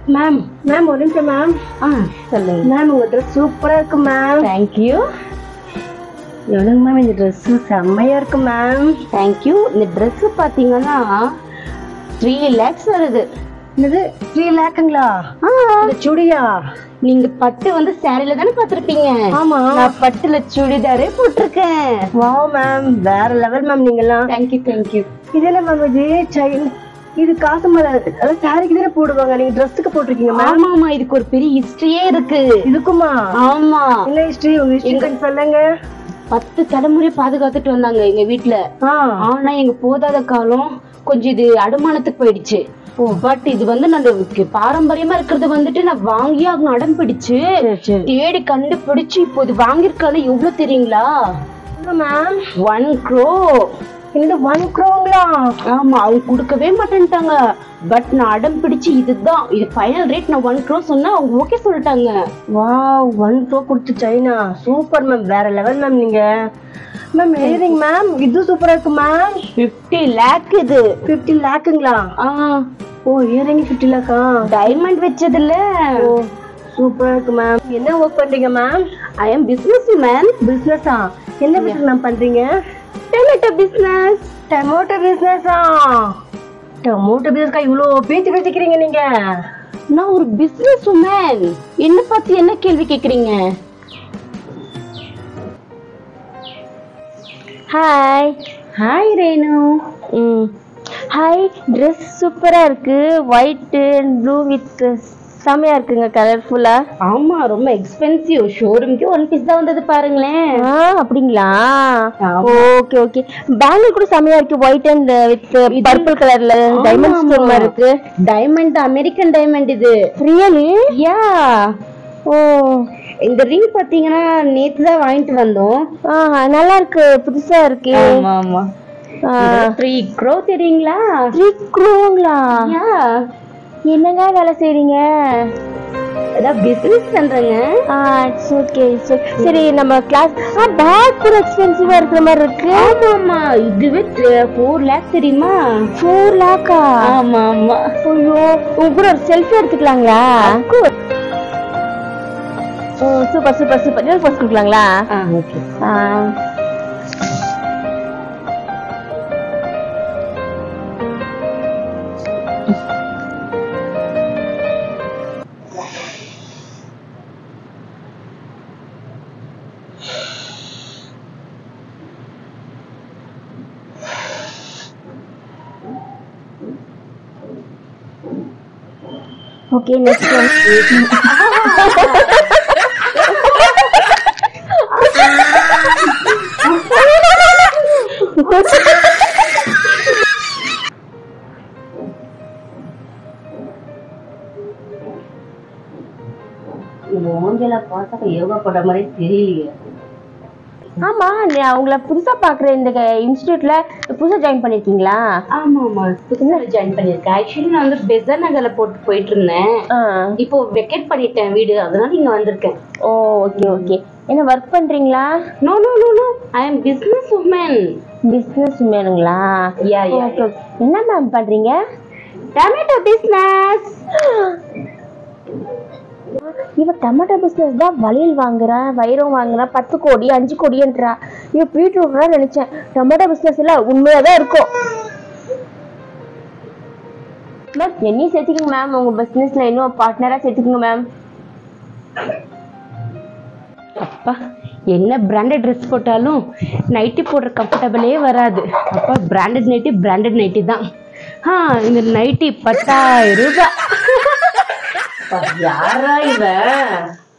Ma'am ma'am ஒரு நிமிஷம் ma'am ஆ சொல்லுங்க மேம் உங்க ட்ரெஸ் சூப்பரா இருக்கு மேம் தேங்க்யூ எவ்வளோங்க மேம் இந்த ட்ரெஸ் செம்மையா இருக்கு மேம் தேங்க்யூ இந்த ட்ரெஸ் பார்த்தீங்கன்னா த்ரீ லேக்ஸ் வருது என்னது த்ரீ லேக்குங்களா ஆ, இந்த சுடியா நீங்க பட்டு வந்து சாரில தானே பார்த்திருப்பீங்க ஆமா நான் பட்டுல சுடிதாரே போட்டிருக்கேன் வாவ் மேம் வேற லெவல் மேம் நீங்கெல்லாம் தேங்க்யூ தேங்க்யூ இது என்ன மேம் இது செயின் இது காசு மேல அதாவது சாரிக்கு தானே போடுவாங்க நீங்க ட்ரெஸ்ஸுக்கு போட்டிருக்கீங்க மேம் ஆமா ஆமா இதுக்கு ஒரு பெரிய ஹிஸ்டரியே இருக்கு இதுக்குமா ஆமா என்ன ஹிஸ்டரி உங்க ஹிஸ்டரி கொஞ்சம் சொல்லுங்க பத்து தலைமுறை பாதுகாத்துட்டு வந்தாங்க எங்க வீட்ல ஆ ஆனா எங்க போதாத காலம் கொஞ்சம் இது அடமானத்துக்கு போயிடுச்சு பட் இது வந்து நான் பாரம்பரியமா இருக்கிறது வந்துட்டு நான் வாங்கி அவங்க அடம் பிடிச்சு சரி சரி தேடி கண்டுபிடிச்சு இப்போ இது வாங்கியிருக்கால எவ்வளவு தெரியுங்களா மேம் ஒன் க்ரோ இந்த ஒன் க்ரோங்களா ஆமா அவங்க கொடுக்கவே மாட்டேன்ட்டாங்க பட் நான் அடம் பிடிச்சு இதுதான் இது ஃபைனல் ரேட் நான் ஒன் க்ரோ சொன்னா அவங்க ஓகே சொல்லிட்டாங்க வாவ் ஒன் க்ரோ கொடுத்து சைனா சூப்பர் மேம் வேற லெவல் மேம் நீங்க மேம் எழுதிங்க மேம் இது சூப்பரா இருக்கு மேம் ஃபிஃப்டி லேக் இது ஃபிஃப்டி லேக்குங்களா ஆ ஓ இயரிங் ஃபிஃப்டி லேக்கா டைமண்ட் வச்சதுல ஓ சூப்பரா இருக்கு மேம் என்ன ஒர்க் பண்றீங்க ma'am I am business man பிசினஸா என்ன பிசினஸ் மேம் பண்றீங்க டொமேட்டோ பிசினஸ் டொமேட்டோ பிசினஸா டொமேட்டோ பிசினஸ்க்கா இவ்வளோ பேச்சு பேசிக்கிறீங்க நீங்க நான் ஒரு பிசினஸ் உமன் என்ன பார்த்து என்ன கேள்வி கேக்குறீங்க ஹாய் ஹாய் ரேணு ம் ஹாய் ட்ரெஸ் சூப்பரா இருக்கு ஒயிட் அண்ட் ப்ளூ வித் செமையா இருக்குங்க கலர்ஃபுல்லா ஆமா ரொம்ப எக்ஸ்பென்சிவ் ஷோரூம்க்கு ஒன் பீஸ் தான் வந்தது பாருங்களேன் ஆ அப்படிங்களா ஆமா. ஓகே ஓகே பேங்கிள் கூட செமையா இருக்கு ஒயிட் அண்ட் வித் பர்பிள் கலர்ல டைமண்ட் ஆமா, ஸ்டோன் ஆமா. மாதிரி இருக்கு டைமண்ட் அமெரிக்கன் டைமண்ட் இது ரியலி யா ஓ இந்த ரிங் பாத்தீங்கன்னா நேத்து தான் வாங்கிட்டு வந்தோம் ஆ நல்லா இருக்கு புதுசா இருக்கு ஆமா ஆமா த்ரீ க்ரோ தெரியுங்களா த்ரீ க்ரோங்களா யா என்னங்க வேலை செய்றீங்க அதான் பிசினஸ் பண்றேங்க ஆ இட்ஸ் ஓகே சரி நம்ம கிளாஸ் ஆ பேக் கூட எக்ஸ்பென்சிவா இருக்கிற மாதிரி இருக்கு ஆமா ஆமா இதுவே ஃபோர் லேக் தெரியுமா ஃபோர் லேக்கா ஆமா ஆமா ஐயோ உங்க கூட ஒரு செல்ஃபி எடுத்துக்கலாங்களா ஓ சூப்பர் சூப்பர் சூப்பர் இன்னொரு போஸ்ட் கொடுக்கலாங்களா ah okay ah. Okay next one இந்த மூஞ்சல பார்த்தா யோகா பண்ற மாதிரி தெரியலையே ஆமா நீ அவங்கள புதுசா பாக்குற இந்த இன்ஸ்டியூட்ல புதுசா ஜாயின் பண்ணிருக்கீங்களா ஆமா ஆமா புதுசா ஜாயின் பண்ணிருக்கேன் ஆக்சுவலி நான் வந்து பெசர் நகர்ல போட்டு போயிட்டு இருந்தேன் இப்போ வெக்கேட் பண்ணிட்டேன் வீடு அதனால இங்க வந்திருக்கேன் ஓ ஓகே ஓகே என்ன ஒர்க் பண்றீங்களா no no no no I am business woman business வேணுங்களா யா யா Okay, okay. என்ன மேம் பண்றீங்க டொமேட்டோ பிசினஸ் இவ டொமேட்டோ பிசினஸ் தான் வளையல் வாங்குறா வைரம் வாங்குறா பத்து கோடி அஞ்சு கோடின்றா இவ பீட்ரூட்ரா நினைச்சேன் டொமேட்டோ பிசினஸ் எல்லாம் உண்மையா தான் இருக்கும் மேம் என்னையும் சேர்த்துக்கங்க மேம் உங்க பிசினஸ்ல இன்னும் பார்ட்னரா சேர்த்துக்கங்க மேம் அப்பா என்ன பிராண்டட் ட்ரெஸ் போட்டாலும் நைட்டி போடுற கம்ஃபர்டபுளே வராது அப்பா பிராண்டட் நைட்டி பிராண்டட் நைட்டி தான் ஆ இந்த நைட்டி பத்தாயிரம் ரூபாய் அப்பா, யாரா இவ